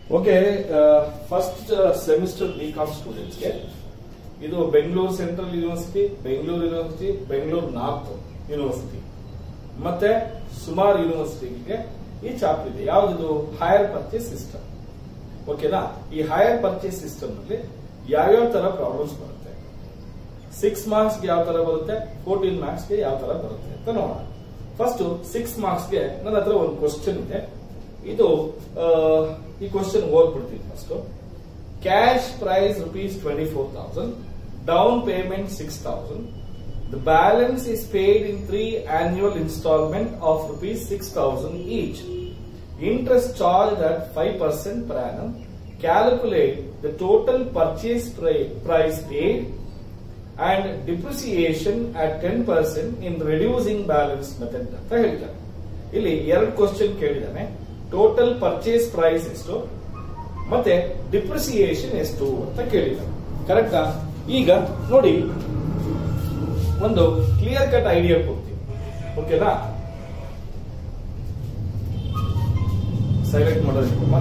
Okay first semester B Com ಸ್ಟೂಡೆಂಟ್ಸ್ಗೆ ಇದು Bengaluru central university Bengaluru university Bengaluru north university ಮತ್ತೆ ಸುಮಾರು ಯೂನಿವರ್ಸಿಟಿಗೆ ಈ ಚಾಪ್ಟರ್ ಇದೆ ಯಾವ್ದು ಹೈಯರ್ ಪರ್ಚೇಸ್ ಸಿಸ್ಟಮ್ ಓಕೆನಾ ಈ ಹೈಯರ್ ಪರ್ಚೇಸ್ ಸಿಸ್ಟಮ್ ನಲ್ಲಿ ಯಾವ್ಯಾವ ತರ ಪ್ರಾಬ್ಲಮ್ಸ್ ಬರುತ್ತೆ ಸಿಕ್ಸ್ ಮಾರ್ಕ್ಸ್ ಗೆ ಯಾವ ತರ ಬರುತ್ತೆ ಫೋರ್ಟೀನ್ ಮಾರ್ಕ್ಸ್ ಗೆ ಯಾವ ತರ ಬರುತ್ತೆ ಅಂತ ನೋಡೋಣ ಫಸ್ಟ್ ಸಿಕ್ಸ್ ಮಾರ್ಕ್ಸ್ ಗೆ ನನ್ನ ಹತ್ರ ಒಂದು ಕ್ವಶನ್ ಇದೆ ಇದು ಆ, ಈ ಕ್ವಶನ್ ಓದ್ಬಿಡ್ತೀನಿ first cash price rupees twenty four thousand down payment six thousand the balance is paid in three annual installment of rupees 6000 each. Interest charged at 5% per annum. Calculate the total purchase pri- price paid and depreciation at 10% in reducing balance method ಅಂತ ಹೇಳ್ತಾರೆ ಇಲ್ಲಿ ಎರಡು question ಕೇಳಿದಾನೆ total purchase price ಎಷ್ಟು ಮತ್ತೆ depreciation ಎಷ್ಟು ಅಂತ ಕೇಳಿದಾನೆ ಕರೆಕ್ಟಾ ಈಗ ನೋಡಿ ಒಂದು ಕ್ಲಿಯರ್ ಕಟ್ ಐಡಿಯಾ ಕೊಡ್ತೀನಿ ಓಕೆನಾ ಸೈಲೆಕ್ಟ್ ಮಾಡೋದಕ್ಕಮ್ಮ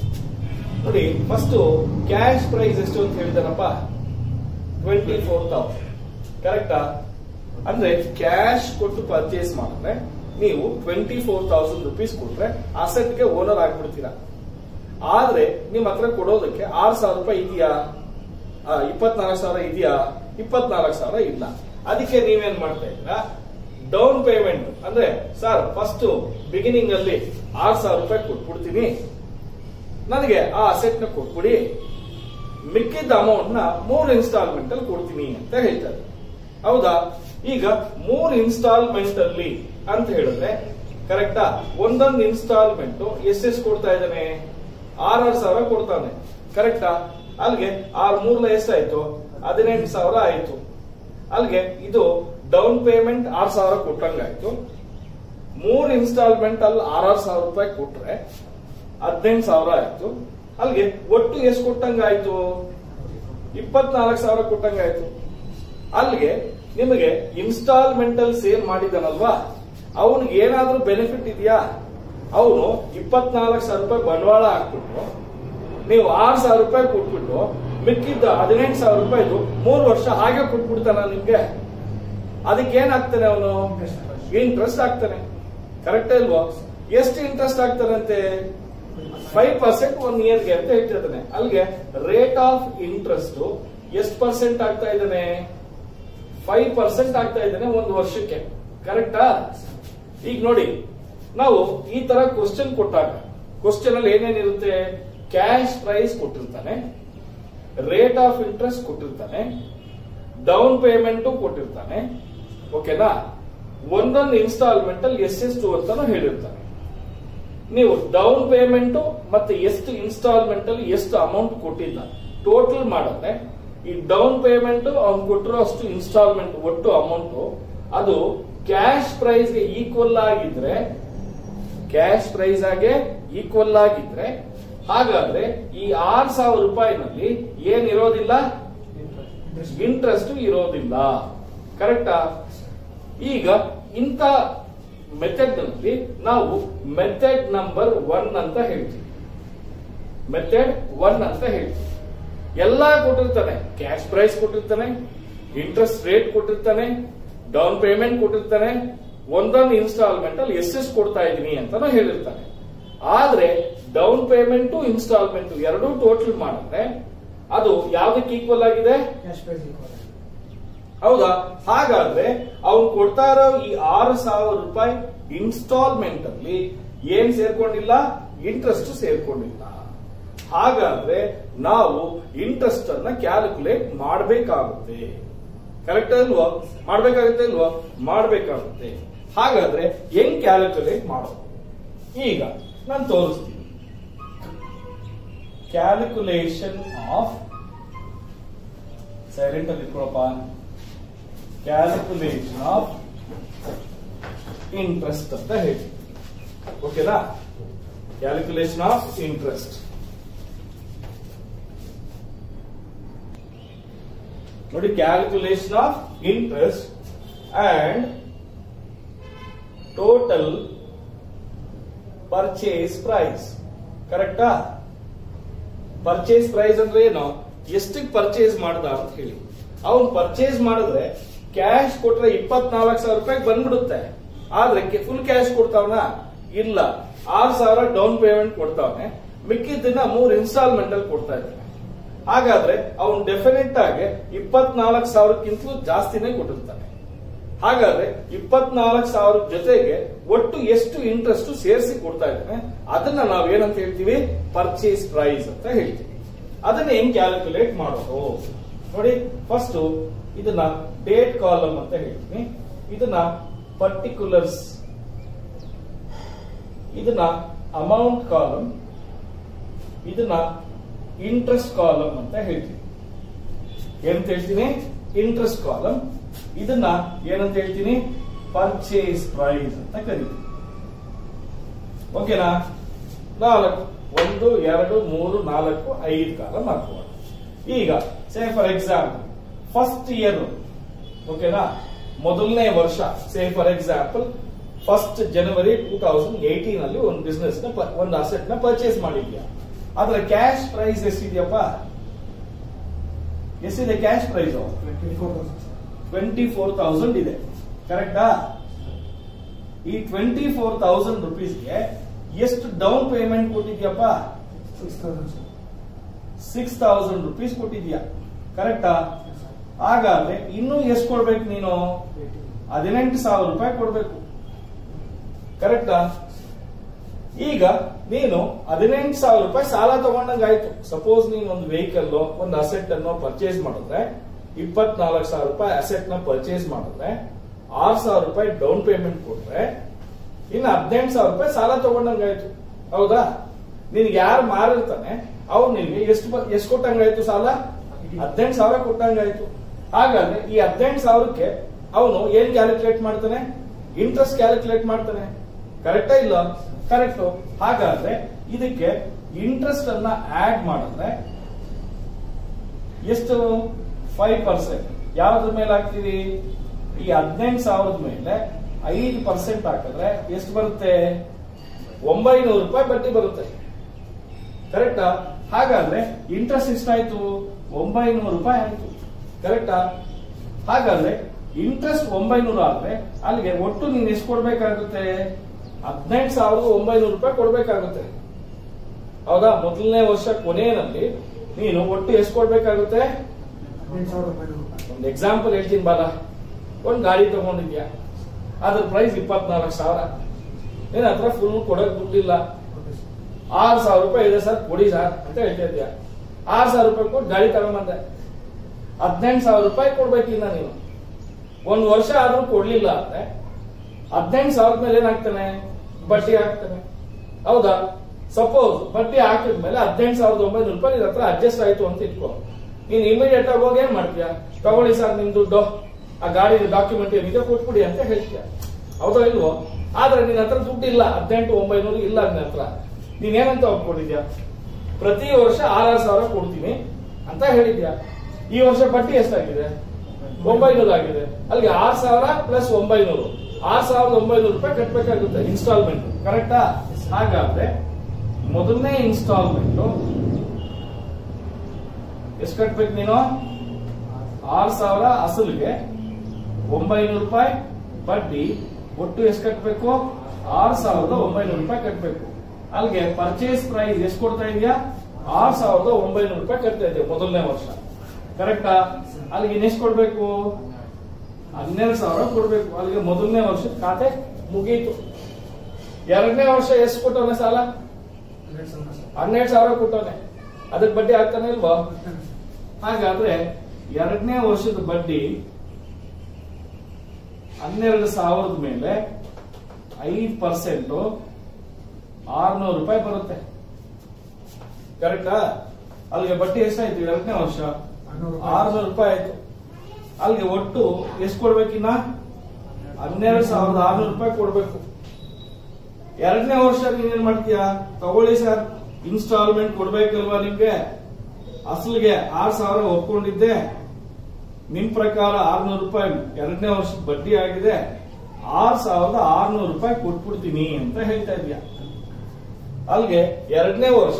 ನೋಡಿ ಫಸ್ಟ್ ಕ್ಯಾಶ್ ಪ್ರೈಸ್ ಎಷ್ಟು ಅಂತ ಹೇಳಿದಾರಪ್ಪ ಟ್ವೆಂಟಿ ಫೋರ್ ತೌಸಂಡ್ ಕರೆಕ್ಟಾ ಅಂದ್ರೆ ಕ್ಯಾಶ್ ಕೊಟ್ಟು ಪರ್ಚೇಸ್ ಮಾಡಿದ್ರೆ ನೀವು ಟ್ವೆಂಟಿ ಫೋರ್ ತೌಸಂಡ್ ರುಪೀಸ್ ಕೊಟ್ರೆ ಅಸೆಟ್ ಗೆ ಓನರ್ ಆಗ್ಬಿಡ್ತೀರಾ ಆದ್ರೆ ನಿಮ್ ಹತ್ರ ಕೊಡೋದಕ್ಕೆ ಆರ್ ಸಾವಿರ ರೂಪಾಯಿ ಇದೆಯಾ ಇಪ್ಪತ್ನಾಲ್ಕು ಸಾವಿರ ಇದೆಯಾ ಇಪ್ಪತ್ನಾಲ್ಕು ಸಾವಿರ ಇಲ್ಲ ಅದಕ್ಕೆ ನೀವೇನ್ ಮಾಡ್ತಾ ಇದ್ದೀರಾ ಡೌನ್ ಪೇಮೆಂಟ್ ಅಂದ್ರೆ ಸರ್ ಫಸ್ಟ್ ಬಿಗಿನಿಂಗ್ ಅಲ್ಲಿ ಆರ್ ಸಾವಿರ ರೂಪಾಯಿ ಕೊಟ್ಬಿಡ್ತೀನಿ ನನಗೆ ಆ ಅಸೆಟ್ ನ ಕೊಟ್ಬಿಡಿ ಮಿಕ್ಕಿದ್ದ ಅಮೌಂಟ್ ನ ಮೂರ್ ಇನ್ಸ್ಟಾಲ್ಮೆಂಟ್ ಅಲ್ಲಿ ಕೊಡ್ತೀನಿ ಅಂತ ಹೇಳ್ತಾರೆ ಹೌದಾ ಈಗ ಮೂರ್ ಇನ್ಸ್ಟಾಲ್ಮೆಂಟ್ ಅಲ್ಲಿ ಅಂತ ಹೇಳಿದ್ರೆ ಕರೆಕ್ಟಾ ಒಂದೊಂದು ಇನ್ಸ್ಟಾಲ್ಮೆಂಟ್ ಎಷ್ಟೆಷ್ಟು ಕೊಡ್ತಾ ಇದ್ದಾನೆ ಆರಾರು ಸಾವಿರ ಕೊಡ್ತಾನೆ ಕರೆಕ್ಟಾ ಅಲ್ಲಿಗೆ ಆರ್ ಮೂರ್ಲ ಎಷ್ಟಾಯ್ತು ಹದಿನೆಂಟು ಸಾವಿರ ಆಯ್ತು ಅಲ್ಲಿಗೆ ಇದು ಡೌನ್ ಪೇಮೆಂಟ್ ಆರ್ ಸಾವಿರ ಕೊಟ್ಟಂಗಾಯ್ತು ಮೂರ್ ಇನ್ಸ್ಟಾಲ್ಮೆಂಟ್ ಅಲ್ಲಿ ಆರಾರು ಸಾವಿರ ರೂಪಾಯಿ ಕೊಟ್ರೆ ಹದಿನೆಂಟು ಸಾವಿರ ಆಯ್ತು ಅಲ್ಲಿಗೆ ಒಟ್ಟು ಎಷ್ಟು ಕೊಟ್ಟಂಗಾಯ್ತು ಇಪ್ಪತ್ನಾಲ್ಕು ಸಾವಿರ ಕೊಟ್ಟಂಗಾಯ್ತು ಅಲ್ಲಿಗೆ ನಿಮಗೆ ಇನ್ಸ್ಟಾಲ್ಮೆಂಟ್ ಅಲ್ಲಿ ಸೇಲ್ ಮಾಡಿದಾನಲ್ವಾ ಅವನಿಗೆ ಏನಾದ್ರೂ ಬೆನಿಫಿಟ್ ಇದೆಯಾ ಅವನು ಇಪ್ಪತ್ನಾಲ್ಕು ಸಾವಿರ ರೂಪಾಯಿ ಬಂಡವಾಳ ಹಾಕ್ಬಿಟ್ಟು ನೀವು ಆರು ಸಾವಿರ ರೂಪಾಯಿ ಕೊಟ್ಬಿಟ್ಟು ಮಿಕ್ಕಿದ್ದ ಹದಿನೆಂಟು ಸಾವಿರ ರೂಪಾಯಿದು ಮೂರು ವರ್ಷ ಹಾಗೆ ಕೊಟ್ಬಿಡ್ತಾನ ನಿಮ್ಗೆ ಅದಕ್ಕೆ ಏನಾಗ್ತಾನೆ ಅವನು ಇಂಟ್ರೆಸ್ಟ್ ಆಗ್ತಾನೆ ಕರೆಕ್ಟ್ ಇಲ್ವಾ ಎಷ್ಟು ಇಂಟ್ರೆಸ್ಟ್ ಆಗ್ತಾನಂತೆ ಫೈವ್ ಪರ್ಸೆಂಟ್ ಒನ್ ಇಯರ್ಗೆ ಅಂತ ಹೇಳ್ತಿದ್ದಾನೆ ಅಲ್ಲಿಗೆ ರೇಟ್ ಆಫ್ ಇಂಟ್ರೆಸ್ಟ್ ಎಷ್ಟು ಪರ್ಸೆಂಟ್ ಆಗ್ತಾ ಇದ್ದಾನೆ ಫೈವ್ ಪರ್ಸೆಂಟ್ ಆಗ್ತಾ ಇದ್ದಾನೆ ಒಂದು ವರ್ಷಕ್ಕೆ ಕರೆಕ್ಟಾ ಈಗ ನೋಡಿ ನಾವು ಈ ತರ ಕ್ವಶನ್ ಕೊಟ್ಟಾಗ ಕ್ವಶನ್ ಅಲ್ಲಿ ಏನೇನಿರುತ್ತೆ ಕ್ಯಾಶ್ ಪ್ರೈಸ್ ಕೊಟ್ಟಿರ್ತಾನೆ ರೇಟ್ ಆಫ್ ಇಂಟ್ರೆಸ್ಟ್ ಕೊಟ್ಟಿರ್ತಾನೆ ಡೌನ್ ಪೇಮೆಂಟ್ ಕೊಟ್ಟಿರ್ತಾನೆ ಓಕೆನಾ ಒಂದೊಂದು ಇನ್ಸ್ಟಾಲ್ಮೆಂಟ್ ಅಲ್ಲಿ ಎಷ್ಟೆಷ್ಟು ಅಂತಾನು ಹೇಳಿರ್ತಾನೆ ನೀವು ಡೌನ್ ಪೇಮೆಂಟ್ ಮತ್ತೆ ಎಷ್ಟು ಇನ್ಸ್ಟಾಲ್ಮೆಂಟ್ ಅಲ್ಲಿ ಎಷ್ಟು ಅಮೌಂಟ್ ಕೊಟ್ಟಿದ್ದ ಟೋಟಲ್ ಮಾಡಿದ್ರೆ ಈ ಡೌನ್ ಪೇಮೆಂಟ್ ಅವ್ನು ಕೊಟ್ಟಿರೋ ಅಷ್ಟು ಇನ್ಸ್ಟಾಲ್ಮೆಂಟ್ ಒಟ್ಟು ಅಮೌಂಟ್ ಅದು ಕ್ಯಾಶ್ ಪ್ರೈಸ್ ಗೆ ಈಕ್ವಲ್ ಆಗಿದ್ರೆ ಕ್ಯಾಶ್ ಪ್ರೈಸ್ ಆಗಿ ಈಕ್ವಲ್ ಆಗಿದ್ರೆ ಹಾಗಾದ್ರೆ ಈ ಆರ್ ಸಾವಿರ ರೂಪಾಯಿನಲ್ಲಿ ಏನಿರೋದಿಲ್ಲ ಇಂಟ್ರೆಸ್ಟ್ ಇರೋದಿಲ್ಲ ಕರೆಕ್ಟಾ ಈಗ ಇಂಥ ಮೆಥಡ್ ನಲ್ಲಿ ನಾವು ಮೆಥಡ್ ನಂಬರ್ ಒನ್ ಅಂತ ಹೇಳ್ತೀವಿ ಮೆಥಡ್ ಒನ್ ಅಂತ ಹೇಳ್ತೀವಿ ಎಲ್ಲಾ ಕೊಟ್ಟಿರ್ತಾನೆ ಕ್ಯಾಶ್ ಪ್ರೈಸ್ ಕೊಟ್ಟಿರ್ತಾನೆ ಇಂಟ್ರೆಸ್ಟ್ ರೇಟ್ ಕೊಟ್ಟಿರ್ತಾನೆ ಡೌನ್ ಪೇಮೆಂಟ್ ಕೊಟ್ಟಿರ್ತಾನೆ ಒಂದೊಂದು ಇನ್ಸ್ಟಾಲ್ಮೆಂಟ್ ಅಲ್ಲಿ ಎಷ್ಟೆಷ್ಟು ಕೊಡ್ತಾ ಇದೀನಿ ಅಂತಾನು ಹೇಳಿರ್ತಾನೆ ಆದ್ರೆ ಡೌನ್ ಪೇಮೆಂಟ್ ಇನ್ಸ್ಟಾಲ್ಮೆಂಟ್ ಎರಡೂ ಟೋಟಲ್ ಮಾಡಿದ್ರೆ ಅದು ಯಾವ್ದಕ್ಕೆ ಈಕ್ವಲ್ ಆಗಿದೆ ಕ್ಯಾಶ್ ಪ್ರೈಸ್ ಈಕ್ವಲ್ ಹೌದಾ ಹಾಗಾದ್ರೆ ಅವ್ನು ಕೊಡ್ತಾ ಇರೋ ಈ ಆರು ಸಾವಿರ ರೂಪಾಯಿ ಇನ್ಸ್ಟಾಲ್ಮೆಂಟ್ ಅಲ್ಲಿ ಏನ್ ಸೇರ್ಕೊಂಡಿಲ್ಲ ಇಂಟ್ರೆಸ್ಟ್ ಸೇರ್ಕೊಂಡಿಲ್ಲ ಹಾಗಾದ್ರೆ ನಾವು ಇಂಟ್ರೆಸ್ಟ್ ಅನ್ನ ಕ್ಯಾಲ್ಕುಲೇಟ್ ಮಾಡಬೇಕಾಗುತ್ತೆ ಕರೆಕ್ಟ್ ಅಲ್ವಾ ಮಾಡ್ಬೇಕಾಗುತ್ತೆ ಅಲ್ವಾ ಮಾಡ್ಬೇಕಾಗುತ್ತೆ ಹಾಗಾದ್ರೆ ಹೆಂಗ್ ಕ್ಯಾಲ್ಕುಲೇಟ್ ಮಾಡೋದು ಈಗ ನಾನು ತೋರಿಸ್ತೀನಿ ಕ್ಯಾಲ್ಕುಲೇಷನ್ ಆಫ್ ಸೈಲೆಂಟ್ ಅಲ್ಲಿ ಇಟ್ಕೊಳಪ್ಪ ಕ್ಯಾಲ್ಕುಲೇಷನ್ ಆಫ್ ಇಂಟ್ರೆಸ್ಟ್ ಅಂತ ಹೇಳಿ ಓಕೆನಾ ಕ್ಯಾಲ್ಕುಲೇಷನ್ ಆಫ್ ಇಂಟ್ರೆಸ್ಟ್ ನೋಡಿ calculation of interest and total purchase price ಕರೆಕ್ಟಾ ಪರ್ಚೇಸ್ ಪ್ರೈಸ್ ಅಂದ್ರೆ ಏನು ಎಷ್ಟಕ್ಕೆ ಪರ್ಚೇಸ್ ಮಾಡ್ದ ಅಂತ ಹೇಳಿ ಅವನು ಪರ್ಚೇಸ್ ಮಾಡಿದ್ರೆ ಕ್ಯಾಶ್ ಕೊಟ್ರೆ ಇಪ್ಪತ್ನಾಲ್ಕು ಸಾವಿರ ರೂಪಾಯಿ ಬಂದ್ಬಿಡುತ್ತೆ ಆದ್ರೆ ಫುಲ್ ಕ್ಯಾಶ್ ಕೊಡ್ತಾವನ ಇಲ್ಲ ಆರು ಸಾವಿರ ಡೌನ್ ಪೇಮೆಂಟ್ ಕೊಡ್ತಾವನೆ ಮಿಕ್ಕಿದ್ದನ್ನ ಮೂರ್ ಇನ್ಸ್ಟಾಲ್ಮೆಂಟ್ ಅಲ್ಲಿ ಕೊಡ್ತಾ ಇದ್ದಾನೆ ಹಾಗಾದ್ರೆ ಅವನು ಡೆಫಿನೆಟ್ ಆಗಿ ಇಪ್ಪತ್ನಾಲ್ಕು ಸಾವಿರಕ್ಕಿಂತಲೂ ಜಾಸ್ತಿನೇ ಕೊಟ್ಟಿರ್ತಾನೆ ಹಾಗಾದ್ರೆ ಇಪ್ಪತ್ನಾಲ್ಕು ಸಾವಿರ ಜೊತೆಗೆ ಒಟ್ಟು ಎಷ್ಟು ಇಂಟ್ರೆಸ್ಟ್ ಸೇರಿಸಿ ಕೊಡ್ತಾ ಇದ್ದಾನೆ ಅದನ್ನ ನಾವ್ ಏನಂತ ಹೇಳ್ತೀವಿ ಪರ್ಚೇಸ್ ಪ್ರೈಸ್ ಅಂತ ಹೇಳ್ತೀವಿ ಅದನ್ನ ಹೆಂಗ್ ಕ್ಯಾಲ್ಕುಲೇಟ್ ಮಾಡೋದು ನೋಡಿ ಫಸ್ಟ್ ಇದನ್ನ ಡೇಟ್ ಕಾಲಮ್ ಅಂತ ಹೇಳ್ತೀನಿ ಇದನ್ನ ಪರ್ಟಿಕ್ಯುಲರ್ಸ್ ಇದನ್ನ ಅಮೌಂಟ್ ಕಾಲಮ್ ಇದನ್ನ ಇಂಟ್ರೆಸ್ಟ್ ಕಾಲಮ್ ಅಂತ ಹೇಳ್ತೀನಿ ಏನಂತ ಹೇಳ್ತೀನಿ ಇಂಟ್ರೆಸ್ಟ್ ಕಾಲಮ್ ಇದನ್ನ ಏನಂತ ಹೇಳ್ತೀನಿ ಪರ್ಚೇಸ್ ಪ್ರೈಸ್ ಅಂತ ಕರಿತೀನಿ ಓಕೆನಾ ನಾಲ್ಕು ಒಂದು ಎರಡು ಮೂರು ನಾಲ್ಕು ಐದು ಕಾಲಮ್ ಹಾಕುವ ಈಗ say for example first year ಓಕೆನಾ ಮೊದಲನೇ ವರ್ಷ say for example first January two thousand eighteen ಅಲ್ಲಿ ಒಂದು ಬಿಸ್ನೆಸ್ ನ ಪ- ಒಂದು ಅಸೆಟ್ ನ ಪರ್ಚೇಸ್ ಮಾಡಿದ್ಯಾ ಅದರ ಕ್ಯಾಶ್ ಪ್ರೈಸ್ ಎಷ್ಟಿದೆಯಪ್ಪ ಎಷ್ಟಿದೆ cash price twenty four thousand ಇದೆ ಕರೆಕ್ಟಾ ಈ ಟ್ವೆಂಟಿ ಫೋರ್ ತೌಸಂಡ್ ರುಪೀಸ್ಗೆ ಎಷ್ಟು ಡೌನ್ ಪೇಮೆಂಟ್ ಕೊಟ್ಟಿದ್ಯಪ್ಪ ಸಿಕ್ಸ್ ತೌಸಂಡ್ ರುಪೀಸ್ ಕೊಟ್ಟಿದ್ಯಾ ಕರೆಕ್ಟಾ ಹಾಗಾದ್ರೆ ಇನ್ನೂ ಎಷ್ಟು ಕೊಡ್ಬೇಕು ನೀನು ಹದಿನೆಂಟು ಸಾವಿರ ರೂಪಾಯಿ ಕೊಡ್ಬೇಕು ಕರೆಕ್ಟಾ ಈಗ ನೀನು ಹದಿನೆಂಟು ಸಾವಿರ ರೂಪಾಯಿ ಸಾಲ ತಗೊಂಡಂಗಾಯ್ತು ಸಪೋಸ್ ನೀನು ಒಂದು ವೆಹಿಕಲ್ ಒಂದು ಅಸೆಟ್ ಅನ್ನು ಪರ್ಚೇಸ್ ಮಾಡಿದ್ರೆ ಇಪ್ಪತ್ನಾಲ್ಕು ಸಾವಿರ ರೂಪಾಯಿ ಅಸೆಟ್ ನ ಪರ್ಚೇಸ್ ಮಾಡಿದ್ರೆ ಆರು ಸಾವಿರ ರೂಪಾಯಿ ಡೌನ್ ಪೇಮೆಂಟ್ ಕೊಟ್ರೆ ಇನ್ನು ಹದಿನೆಂಟು ಸಾವಿರ ರೂಪಾಯಿ ಸಾಲ ತಗೊಂಡಂಗಾಯ್ತು ಹೌದಾ ನಿನ್ಗೆ ಯಾರು ಮಾರಿರ್ತಾನೆ ಅವ್ರು ನಿನ್ಗೆ ಎಷ್ಟು ಬ- ಎಷ್ಟು ಕೊಟ್ಟಂಗಾಯ್ತು ಸಾಲ ಹದಿನೆಂಟು ಸಾವಿರ ಕೊಟ್ಟಂಗಾಯ್ತು ಹಾಗಾದ್ರೆ ಈ ಹದಿನೆಂಟು ಸಾವಿರಕ್ಕೆ ಅವನು ಏನ್ ಕ್ಯಾಲ್ಕುಲೇಟ್ ಮಾಡ್ತಾನೆ ಇಂಟ್ರೆಸ್ಟ್ ಕ್ಯಾಲ್ಕುಲೇಟ್ ಮಾಡ್ತಾನೆ ಕರೆಕ್ಟಾ ಇಲ್ಲ ಕರೆಕ್ಟ್ ಹಾಗಾದ್ರೆ ಇದಕ್ಕೆ ಇಂಟ್ರೆಸ್ಟ್ ಅನ್ನ ಆಡ್ ಮಾಡಿದ್ರೆ ಎಷ್ಟು ಫೈವ್ ಪರ್ಸೆಂಟ್ ಯಾವ್ದ್ರ ಮೇಲೆ ಹಾಕ್ತೀವಿ ಈ ಹದಿನೆಂಟು ಸಾವಿರದ ಮೇಲೆ ಐದು ಪರ್ಸೆಂಟ್ ಹಾಕಿದ್ರೆ ಎಷ್ಟು ಬರುತ್ತೆ ಒಂಬೈನೂರು ರೂಪಾಯಿ ಬಡ್ಡಿ ಬರುತ್ತೆ ಕರೆಕ್ಟಾ ಹಾಗಾದ್ರೆ ಇಂಟ್ರೆಸ್ಟ್ ಎಷ್ಟಾಯ್ತು ಒಂಬೈನೂರು ರೂಪಾಯಿ ಆಯ್ತು ಕರೆಕ್ಟಾ ಹಾಗಾದ್ರೆ ಇಂಟ್ರೆಸ್ಟ್ ಒಂಬೈನೂರು ಆದ್ರೆ ಅಲ್ಲಿಗೆ ಒಟ್ಟು ನೀನ್ ಎಷ್ಟು ಕೊಡ್ಬೇಕಾಗುತ್ತೆ ಹದಿನೆಂಟು ಸಾವಿರದ ಒಂಬೈನೂರು ರೂಪಾಯಿ ಕೊಡ್ಬೇಕಾಗುತ್ತೆ ಹೌದಾ ಮೊದಲನೇ ವರ್ಷ ಕೊನೆಯಲ್ಲಿ ನೀನು ಒಟ್ಟು ಎಷ್ಟು ಕೊಡ್ಬೇಕಾಗುತ್ತೆ ಒಂದು ಎಕ್ಸಾಂಪಲ್ ಹೇಳ್ತೀನಿ ಬಾಲ ಒಂದ್ ಗಾಡಿ ತಗೊಂಡಿದ್ಯಾ ಅದ್ರ ಪ್ರೈಸ್ ಇಪ್ಪತ್ನಾಲ್ಕು ಸಾವಿರ ನಿನ್ನ ಹತ್ರ ಫುಲ್ ಕೊಡಕ್ ದುಡ್ಡಿಲ್ಲ ಆರು ಸಾವಿರ ರೂಪಾಯಿ ಇದೆ ಸರ್ ಕೊಡಿ ಸರ್ ಅಂತ ಹೇಳ್ತಾ ಇದ್ಯಾ ಆರು ಸಾವಿರ ರೂಪಾಯಿ ಕೊಟ್ಟು ಗಾಡಿ ತಗೊಂಬಂದೆ ಹದಿನೆಂಟು ಸಾವಿರ ರೂಪಾಯಿ ಕೊಡ್ಬೇಕಿನ್ನ ನೀನು ಒಂದ್ ವರ್ಷ ಆದ್ರೂ ಕೊಡ್ಲಿಲ್ಲ ಅಂದ್ರೆ ಹದಿನೆಂಟು ಸಾವಿರದ ಮೇಲೆ ಏನಾಗ್ತಾನೆ ಬಡ್ಡಿ ಹಾಕ್ತಾನೆ ಹೌದಾ ಸಪೋಸ್ ಬಡ್ಡಿ ಹಾಕಿದ್ಮೇಲೆ ಹದಿನೆಂಟು ಸಾವಿರದ ಒಂಬೈನೂರು ರೂಪಾಯಿ ನಿನ್ ಹತ್ರ ಅಡ್ಜಸ್ಟ್ ಆಯ್ತು ಅಂತ ಇಟ್ಕೋ ನೀನ್ ಇಮಿಡಿಯೇಟ್ ಆಗಿ ಹೋಗಿ ಏನ್ ಮಾಡ್ತೀಯ ತಗೊಳ್ಳಿ ಸರ್ ನಿಮ್ ದುಡ್ಡು ಆ ಗಾಡಿ ಡಾಕ್ಯುಮೆಂಟ್ ಏನಿದೆ ಕೊಟ್ಬಿಡಿ ಅಂತ ಹೇಳ್ತೀಯ ಹೌದಾ ಇಲ್ವೋ ಆದ್ರೆ ನಿನ್ ಹತ್ರ ದುಡ್ಡು ಇಲ್ಲ ಹದಿನೆಂಟು ಒಂಬೈನೂರು ಇಲ್ಲ ನಿನ್ನ ಹತ್ರ ನೀನ್ ಏನಂತ ಒಪ್ಕೊಂಡಿದ್ಯಾ ಪ್ರತಿ ವರ್ಷ ಆರಾರು ಸಾವಿರ ಕೊಡ್ತೀನಿ ಅಂತ ಹೇಳಿದ್ಯಾ ಈ ವರ್ಷ ಬಡ್ಡಿ ಎಷ್ಟಾಗಿದೆ ಒಂಬೈನೂರು ಆಗಿದೆ ಅಲ್ಲಿಗೆ ಆರ್ ಸಾವಿರ ಪ್ಲಸ್ ಒಂಬೈನೂರು ಆರ್ ಸಾವಿರದ ಒಂಬೈನೂರು ರೂಪಾಯಿ ಕಟ್ಬೇಕಾಗುತ್ತೆ ಇನ್ಸ್ಟಾಲ್ಮೆಂಟ್ ಕರೆಕ್ಟಾ ಹಾಗಾದ್ರೆ ಮೊದಲನೇ ಇನ್ಸ್ಟಾಲ್ಮೆಂಟ್ ಎಷ್ಟು ಕಟ್ಬೇಕು ನೀನು ಆರ್ ಸಾವಿರ ಅಸಲಿಗೆ ಒಂಬೈನೂರು ರೂಪಾಯಿ ಬಡ್ಡಿ ಒಟ್ಟು ಎಷ್ಟು ಕಟ್ಬೇಕು ಆರ್ ಸಾವಿರದ ಒಂಬೈನೂರು ರೂಪಾಯಿ ಕಟ್ಬೇಕು ಅಲ್ಲಿಗೆ ಪರ್ಚೇಸ್ ಪ್ರೈಸ್ ಎಷ್ಟು ಕೊಡ್ತಾ ಇದೆಯಾ ಆರ್ ಸಾವಿರದ ಒಂಬೈನೂರು ರೂಪಾಯಿ ಕಟ್ತಾ ಇದೆಯಾ ಮೊದಲನೇ ವರ್ಷ ಕರೆಕ್ಟಾ ಅಲ್ಲಿಗೆ ಇನ್ನೆಷ್ಟು ಕೊಡ್ಬೇಕು ಹನ್ನೆರಡು ಸಾವಿರ ಕೊಡ್ಬೇಕು ಅಲ್ಲಿಗೆ ಮೊದಲನೇ ವರ್ಷದ ಖಾತೆ ಮುಗೀತು ಎರಡನೇ ವರ್ಷ ಎಷ್ಟು ಕೊಟ್ಟವನೆ ಸಾಲ ಹನ್ನೆರಡು ಸಾವಿರ ಕೊಟ್ಟವನೆ ಅದಕ್ಕೆ ಬಡ್ಡಿ ಆಗ್ತಾನೆ ಇಲ್ವಾ ಹಾಗಾದ್ರೆ ಎರಡನೇ ವರ್ಷದ ಬಡ್ಡಿ ಹನ್ನೆರಡು ಸಾವಿರದ ಮೇಲೆ ಐದು ಪರ್ಸೆಂಟ್ ಆರ್ನೂರು ರೂಪಾಯಿ ಬರುತ್ತೆ ಕರೆಕ್ಟಾ ಅಲ್ಲಿಗೆ ಬಡ್ಡಿ ಎಷ್ಟಾಯ್ತು ಎರಡನೇ ವರ್ಷ ಆರ್ನೂರು ರೂಪಾಯಿ ಆಯ್ತು ಅಲ್ಲಿಗೆ ಒಟ್ಟು ಎಷ್ಟು ಕೊಡ್ಬೇಕಿನ್ನ ಹನ್ನೆರಡು ಸಾವಿರದ ಆರ್ನೂರು ರೂಪಾಯಿ ಕೊಡ್ಬೇಕು ಎರಡನೇ ವರ್ಷ ನೀನೇನ್ ಮಾಡ್ತೀಯಾ ತಗೊಳ್ಳಿ ಸರ್ ಇನ್ಸ್ಟಾಲ್ಮೆಂಟ್ ಕೊಡ್ಬೇಕಲ್ವಾ ನಿಮ್ಗೆ ಅಸಲಿಗೆ ಆರ್ ಸಾವಿರ ಒಪ್ಕೊಂಡಿದ್ದೆ ನಿಮ್ ಪ್ರಕಾರ ಆರ್ನೂರು ರೂಪಾಯಿ ಎರಡನೇ ವರ್ಷದ ಬಡ್ಡಿ ಆಗಿದೆ ಆರ್ ಸಾವಿರದ ಆರ್ನೂರು ರೂಪಾಯಿ ಕೊಟ್ಬಿಡ್ತೀನಿ ಅಂತ ಹೇಳ್ತಾ ಇದೀಯ ಅಲ್ಲಿಗೆ ಎರಡನೇ ವರ್ಷ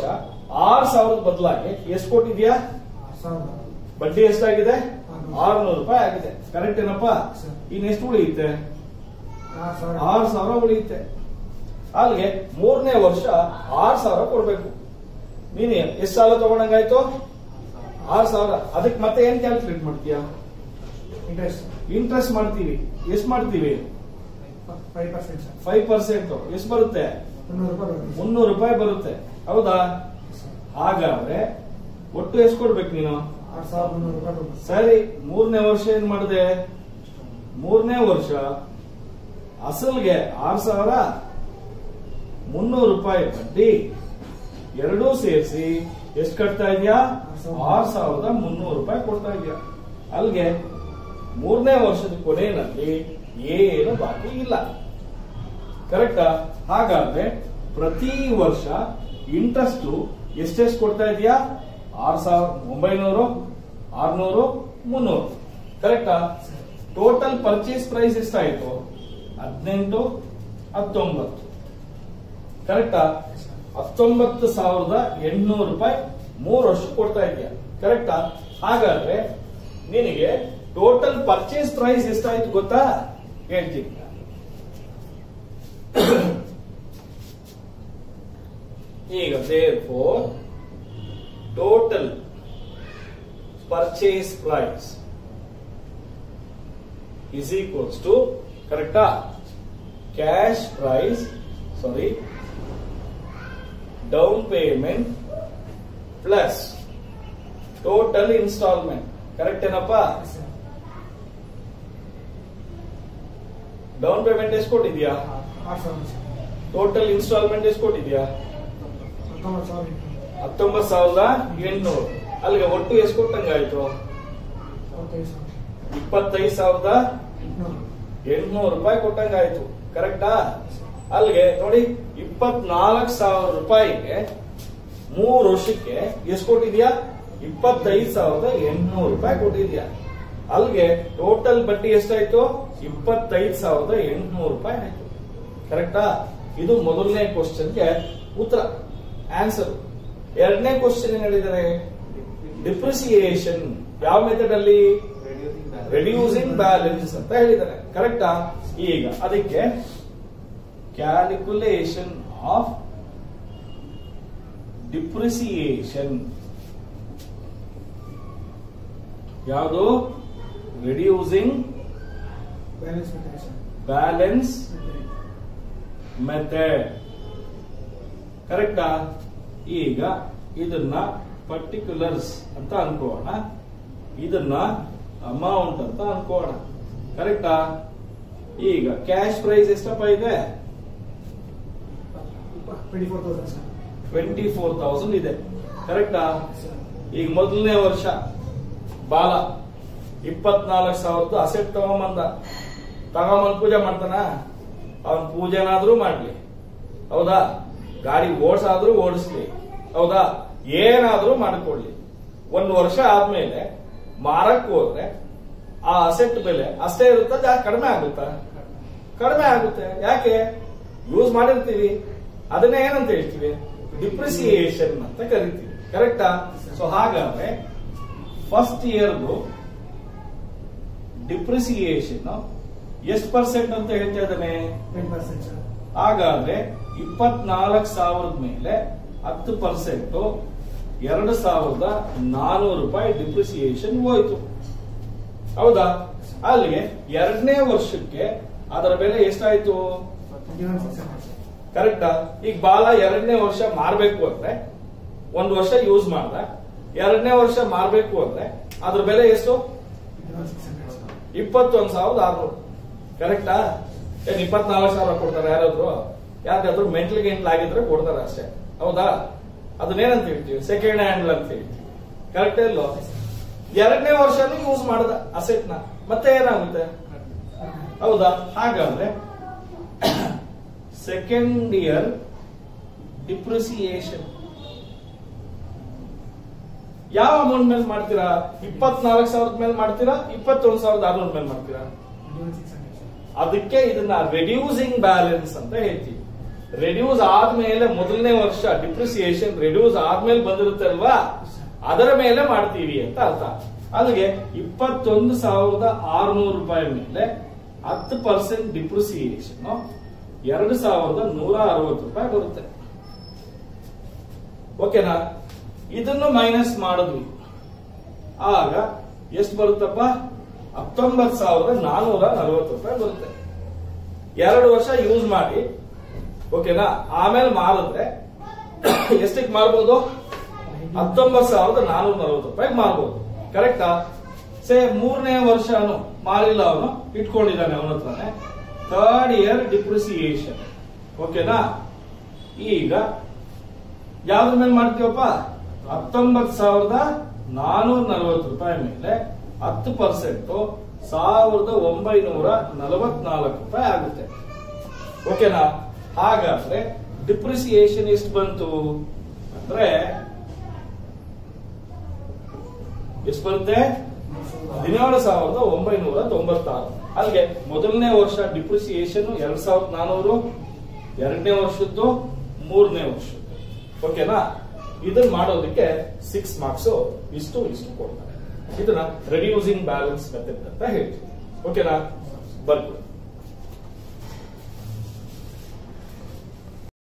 ಆರ್ ಸಾವಿರದ ಬದಲಾಗಿ ಎಷ್ಟು ಕೊಟ್ಟಿದ್ಯಾ ಸಾವಿರದ ಬಡ್ಡಿ ಎಷ್ಟಾಗಿದೆ ಆರ್ನೂರು. ಆರ್ನೂರು ರೂಪಾಯಿ ಆಗಿದೆ ಕರೆಕ್ಟ್ ಏನಪ್ಪ ಸರ್. ಇನ್ ಎಷ್ಟು ಉಳಿಯುತ್ತೆ ಆರು ಸಾವಿರ ಆರು ಸಾವಿರ ಉಳಿಯುತ್ತೆ ಅಲ್ಲಿಗೆ ಮೂರನೇ ವರ್ಷ ಆರ್ ಸಾವಿರ ಕೊಡ್ಬೇಕು ನೀನು ಎಷ್ಟು ಸಾಲ ತಗೊಂಡಂಗಾಯ್ತು ಆರ್ ಸಾವಿರ ಅದಕ್ಕೆ ಮತ್ತೆ ಏನ್ ಕ್ಯಾಲ್ಕುಲೇಟ್ ಮಾಡ್ತೀಯ ಇಂಟ್ರೆಸ್ಟ್ ಇಂಟ್ರೆಸ್ಟ್ ಮಾಡ್ತೀವಿ ಎಷ್ಟು ಮಾಡ್ತೀವಿ five percent sir five percent ಎಷ್ಟು ಬರುತ್ತೆ ಮುನ್ನೂರು ರೂಪಾಯಿ ಬರುತ್ತೆ ಮುನ್ನೂರು ರೂಪಾಯಿ ಬರುತ್ತೆ ಹೌದಾ ಸರ್. ಹಾಗಾದ್ರೆ ಒಟ್ಟು ಎಷ್ಟು ಕೊಡ್ಬೇಕು ನೀನು ಆರು ಸಾವಿರದ ಮುನ್ನೂರು ರೂಪಾಯಿ ಬರುತ್ತೆ ಸರಿ ಮೂರನೇ ವರ್ಷ ಏನ್ ಮಾಡಿದೆ ಮೂರನೇ ವರ್ಷ ಅಸಲ್ಗೆ ಆರ್ ಸಾವಿರ ಮುನ್ನೂರು ರೂಪಾಯಿ ಬಡ್ಡಿ ಎರಡೂ ಸೇರಿಸಿ ಎಷ್ಟು ಕಟ್ತಾ ಇದೆಯಾ ಆರ್ ಸಾವಿರದ ಮುನ್ನೂರು ರೂಪಾಯಿ ಕೊಡ್ತಾ ಇದೆಯಾ ಅಲ್ಲಿಗೆ ಮೂರನೇ ವರ್ಷದ ಕೊನೆಯಲ್ಲಿ ಏನು ಬಾಕಿ ಇಲ್ಲ ಕರೆಕ್ಟಾ ಹಾಗಾದ್ರೆ ಪ್ರತಿ ವರ್ಷ ಇಂಟ್ರೆಸ್ಟ್ ಎಷ್ಟೆಷ್ಟು ಕೊಡ್ತಾ ಇದೆಯಾ ಆರ್ ಸಾವಿರ ಒಂಬೈನೂರು ಆರ್ನೂರು ಮುನ್ನೂರು ಕರೆಕ್ಟಾ ಟೋಟಲ್ ಪರ್ಚೇಸ್ ಪ್ರೈಸ್ ಎಷ್ಟಾಯ್ತು ಹದಿನೆಂಟು ಹತ್ತೊಂಬತ್ತು ಕರೆಕ್ಟಾ ಹತ್ತೊಂಬತ್ತು ಸಾವಿರದ ಎಂಟುನೂರು ರೂಪಾಯಿ ಮೂರು ವರ್ಷ ಕೊಡ್ತಾ ಇದೆಯಾ ಕರೆಕ್ಟಾ ಹಾಗಾದ್ರೆ ನಿನಗೆ ಟೋಟಲ್ ಪರ್ಚೇಸ್ ಪ್ರೈಸ್ ಎಷ್ಟಾಯ್ತು ಗೊತ್ತಾ ಹೇಳ್ತೀನಿ ಈಗ therefore total purchase price is equals to correcta cash price sorry down payment plus total installment correct ಏನಪ್ಪ ಸರ್. ಡೌನ್ ಪೇಮೆಂಟ್ ಎಷ್ಟು ಕೊಟ್ಟಿದ್ಯಾ ಆರು ಸಾವಿರ ಸರ್. ಟೋಟಲ್ ಇನ್ಸ್ಟಾಲ್ಮೆಂಟ್ ಎಷ್ಟು ಕೊಟ್ಟಿದ್ಯಾ ಹತ್ತೊಂಬತ್ತು ಸಾವಿರ ಎಂಟುನೂರು. ಹತ್ತೊಂಬತ್ತು ಸಾವಿರದ ಎಂಟುನೂರು ಅಲ್ಲಿಗೆ ಒಟ್ಟು ಎಷ್ಟು ಕೊಟ್ಟಂಗಾಯ್ತು ಇಪ್ಪತ್ತೈದು ಸಾವಿರ ಇಪ್ಪತ್ತೈದು ಸಾವಿರದ ಎಂಟುನೂರು ಎಂಟುನೂರು ರೂಪಾಯಿ ಕೊಟ್ಟಂಗಾಯ್ತು ಕರೆಕ್ಟಾ ಅಲ್ಲಿಗೆ ನೋಡಿ ಇಪ್ಪತ್ನಾಲ್ಕು ಸಾವಿರ ರೂಪಾಯಿಗೆ ಮೂರು ವರ್ಷಕ್ಕೆ ಎಷ್ಟು ಕೊಟ್ಟಿದ್ಯಾ ಇಪ್ಪತ್ತೈದು ಸಾವಿರದ ಎಂಟುನೂರು ರೂಪಾಯಿ ಕೊಟ್ಟಿದ್ಯಾ ಅಲ್ಲಿಗೆ ಟೋಟಲ್ ಬಡ್ಡಿ ಎಷ್ಟಾಯ್ತು ಇಪ್ಪತ್ತೈದು ಸಾವಿರದ ಎಂಟುನೂರು ರೂಪಾಯಿ ಆಯ್ತು ಕರೆಕ್ಟಾ ಇದು ಮೊದಲನೇ ಕ್ವಶನ್ಗೆ ಉತ್ತರ ಆನ್ಸರ್ ಎರಡನೇ ಕ್ವಶನ್ ಏನ್ ಹೇಳಿದ್ದಾರೆ ಡಿಪ್ರಿಸಿಯೇಷನ್ ಯಾವ ಮೆಥಡ್ ಅಲ್ಲಿ ರೆಡ್ಯೂಸಿಂಗ್ ಬ್ಯಾಲೆನ್ಸ್ ಅಂತ ಹೇಳಿದ್ದಾರೆ ಕರೆಕ್ಟಾ ಈಗ ಅದಕ್ಕೆ ಕ್ಯಾಲ್ಕುಲೇಷನ್ ಆಫ್ ಡಿಪ್ರಿಸಿಯೇಷನ್ ಯಾವುದು reducing balance method sir balance method. Method ಕರೆಕ್ಟಾ ಈಗ ಇದನ್ನ ಪರ್ಟಿಕ್ಯುಲರ್ಸ್ ಅಂತ ಅನ್ಕೋಣ ಇದನ್ನ ಅಮೌಂಟ್ ಅಂತ ಅನ್ಕೋಣ ಕರೆಕ್ಟಾ ಈಗ ಕ್ಯಾಶ್ ಪ್ರೈಸ್ ಎಷ್ಟಪ್ಪ ಇದೆ twenty four thousand sir twenty four thousand ಇದೆ ಕರೆಕ್ಟಾ ಸರ್. ಈಗ ಮೊದಲನೇ ವರ್ಷ ಬಾಲ ಇಪ್ಪತ್ನಾಲ್ಕು ಸಾವಿರದ್ದು ಅಸೆಟ್ ತಗೊಂಬಂದ ತಗೊಂಬಂದ್ ಪೂಜೆ ಮಾಡ್ತಾನ ಅವನ್ ಪೂಜೆನಾದ್ರೂ ಮಾಡ್ಲಿ ಹೌದಾ ಗಾಡಿ ಓಡ್ಸಾದ್ರೂ ಓಡಿಸ್ಲಿ ಹೌದಾ ಏನಾದ್ರೂ ಮಾಡ್ಕೊಳ್ಳಿ ಒಂದು ವರ್ಷ ಆದ್ಮೇಲೆ ಮಾರಕ್ ಹೋದ್ರೆ ಆ ಅಸೆಟ್ ಬೆಲೆ ಅಷ್ಟೇ ಇರುತ್ತಾ ಜಾಸ್ತಿ ಕಡಿಮೆ ಆಗುತ್ತಾ ಕಡಿಮೆ ಆಗುತ್ತೆ ಯಾಕೆ ಯೂಸ್ ಮಾಡಿರ್ತೀವಿ ಅದನ್ನೇ ಏನಂತ ಹೇಳ್ತೀವಿ ಡಿಪ್ರಿಸಿಯೇಷನ್ ಅಂತ ಕರಿತೀವಿ ಕರೆಕ್ಟಾ ಸೊ ಹಾಗಾದ್ರೆ ಫಸ್ಟ್ ಇಯರ್ದು ಡಿಪ್ರಿಸಿಯೇಷನ್ ಎಷ್ಟು ಪರ್ಸೆಂಟ್ ಅಂತ ಹೇಳ್ತಾ ಇದ್ದಾನೆ ಟೆನ್ ಪರ್ಸೆಂಟ್ ಸರ್ ಹಾಗಾದ್ರೆ ಇಪ್ಪತ್ನಾಲ್ಕು ಸಾವಿರದ ಮೇಲೆ ಹತ್ತು ಪರ್ಸೆಂಟ್ ಎರಡು ಸಾವಿರದ ನಾನೂರು ರೂಪಾಯಿ ಡಿಪ್ರಿಸಿಯೇಷನ್ ಹೋಯ್ತು ಹೌದಾ ಅಲ್ಲಿಗೆ ಎರಡನೇ ವರ್ಷಕ್ಕೆ ಅದರ ಬೆಲೆ ಎಷ್ಟಾಯ್ತು twenty one six hundred sir ಕರೆಕ್ಟಾ ಈಗ ಬಾಲ ಎರಡನೇ ವರ್ಷ ಮಾರ್ಬೇಕು ಅಂದ್ರೆ ಒಂದು ವರ್ಷ ಯೂಸ್ ಮಾಡ್ದ ಎರಡನೇ ವರ್ಷ ಮಾರ್ಬೇಕು ಅಂದ್ರೆ ಅದ್ರ ಬೆಲೆ ಎಷ್ಟು twenty one six hundred sir ಇಪ್ಪತ್ತೊಂದು ಸಾವಿರದ ಆರ್ನೂರು ಕರೆಕ್ಟಾ ಏನ್ ಇಪ್ಪತ್ನಾಲ್ಕು ಸಾವಿರ ಕೊಡ್ತಾರೆ ಯಾರಾದ್ರು ಯಾರಿಗಾದ್ರು ಮೆಂಟಲ್ ಗೇಂಟ್ಲ್ ಆಗಿದ್ರೆ ಕೊಡ್ತಾರೆ ಅಷ್ಟೇ ಹೌದಾ ಅದನ್ನೇನಂತ ಹೇಳ್ತೀವಿ ಸೆಕೆಂಡ್ ಹ್ಯಾಂಡ್ ಅಂತ ಹೇಳ್ತೀವಿ ಕರೆಕ್ಟ್ ಇಲ್ಲೋ ಎರಡನೇ ವರ್ಷನೂ ಯೂಸ್ ಮಾಡ್ದ ಅಸೆಟ್ ನ ಮತ್ತೆ ಏನಾಗುತ್ತೆ ಹೌದಾ ಹಾಗಾದ್ರೆ ಸೆಕೆಂಡ್ ಇಯರ್ ಡಿಪ್ರಿಸಿಯೇಷನ್ ಯಾವ ಅಮೌಂಟ್ ಮೇಲೆ ಮಾಡ್ತೀರಾ ಇಪ್ಪತ್ನಾಲ್ಕು ಸಾವಿರದ ಮೇಲೆ ಮಾಡ್ತೀರಾ ಇಪ್ಪತ್ತೊಂದು ಸಾವಿರದ ಆರ್ನೂರ ಮೇಲೆ ಮಾಡ್ತೀರಾ twenty one six hundred sir ಅದಕ್ಕೆ ಇದನ್ನ ರೆಡ್ಯೂಸಿಂಗ್ ಬ್ಯಾಲೆನ್ಸ್ ಅಂತ ಹೇಳ್ತೀವಿ ರೆಡ್ಯೂಸ್ ಆದ್ಮೇಲೆ ಮೊದಲನೇ ವರ್ಷ ಡಿಪ್ರಿಸಿಯೇಷನ್ ರೆಡ್ಯೂಸ್ ಆದ್ಮೇಲೆ ಬಂದಿರುತ್ತೆ ಅಲ್ವಾ ಅದರ ಮೇಲೆ ಮಾಡ್ತೀವಿ ಅಂತ ಅರ್ಥ ಅಲ್ಲಿಗೆ ಇಪ್ಪತ್ತೊಂದು ಸಾವಿರದ ಆರುನೂರು ರೂಪಾಯಿ ಮೇಲೆ ಹತ್ತು ಪರ್ಸೆಂಟ್ ಡಿಪ್ರಿಸಿಯೇಷನ್ ಎರಡು ಸಾವಿರದ ನೂರ ಅರವತ್ತು ರೂಪಾಯಿ ಬರುತ್ತೆ ಓಕೆನಾ ಇದನ್ನು ಮೈನಸ್ ಮಾಡಿದ್ವಿ ಆಗ ಎಷ್ಟು ಬರುತ್ತಪ್ಪ ಹತ್ತೊಂಬತ್ತು ಸಾವಿರದ ನಾನೂರ ನಲವತ್ತು ರೂಪಾಯಿ ಬರುತ್ತೆ ಎರಡು ವರ್ಷ ಯೂಸ್ ಮಾಡಿ ಓಕೆನಾ ಆಮೇಲೆ ಮಾರಿದ್ರೆ ಎಷ್ಟಕ್ಕೆ ಮಾರ್ಬೋದು ಹತ್ತೊಂಬತ್ತು ಸಾವಿರದ ನಾನೂರ ನಲವತ್ತು ರೂಪಾಯಿ ಮಾರ್ಬೋದು ಕರೆಕ್ಟಾ ಸೇ ಮೂರನೇ ವರ್ಷನು ಮಾರಿಲ್ಲ ಅವನು ಇಟ್ಕೊಂಡಿದ್ದಾನೆ ಅವನ ಹತ್ರನೇ ಥರ್ಡ್ ಇಯರ್ ಡಿಪ್ರಿಸಿಯೇಷನ್ ಓಕೆನಾ ಈಗ ಯಾವ್ದ್ರ ಮೇಲೆ ಮಾಡ್ತೀವಪ್ಪ ಹತ್ತೊಂಬತ್ತು ಸಾವಿರದ ನಾನೂರ ನಲವತ್ತು ರೂಪಾಯಿ ಮೇಲೆ ಹತ್ತು ಪರ್ಸೆಂಟ್ ಸಾವಿರದ ಒಂಬೈನೂರ ನಲವತ್ನಾಲ್ಕು ರೂಪಾಯಿ ಆಗುತ್ತೆ ಓಕೆನಾ ಹಾಗಾದ್ರೆ ಡಿಪ್ರಿಸಿಯೇಷನ್ ಎಷ್ಟು ಬಂತು ಅಂದ್ರೆ ಎಷ್ಟು ಬರುತ್ತೆ ಹದಿನೇಳು ಸಾವಿರದ ಒಂಬೈನೂರ ತೊಂಬತ್ತಾರು ಅಲ್ಲಿಗೆ ಮೊದಲನೇ ವರ್ಷ ಡಿಪ್ರಿಸಿಯೇಷನ್ ಎರಡ್ ಸಾವಿರದ ನಾನೂರು ಎರಡನೇ ವರ್ಷದ್ದು ಮೂರನೇ ವರ್ಷದ್ದು ಓಕೆನಾ ಇದನ್ನ ಮಾಡೋದಕ್ಕೆ ಸಿಕ್ಸ್ ಮಾರ್ಕ್ಸ್ ಇಷ್ಟು ಇಷ್ಟು ಕೊಡ್ತಾರೆ ಇದನ್ನ ರೆಡ್ಯೂಸಿಂಗ್ ಬ್ಯಾಲೆನ್ಸ್ ಮೆಥಡ್ ಅಂತ ಹೇಳ್ತೀವಿ ಓಕೆನಾ ಬರ್ಕೊಳ್ಳಿ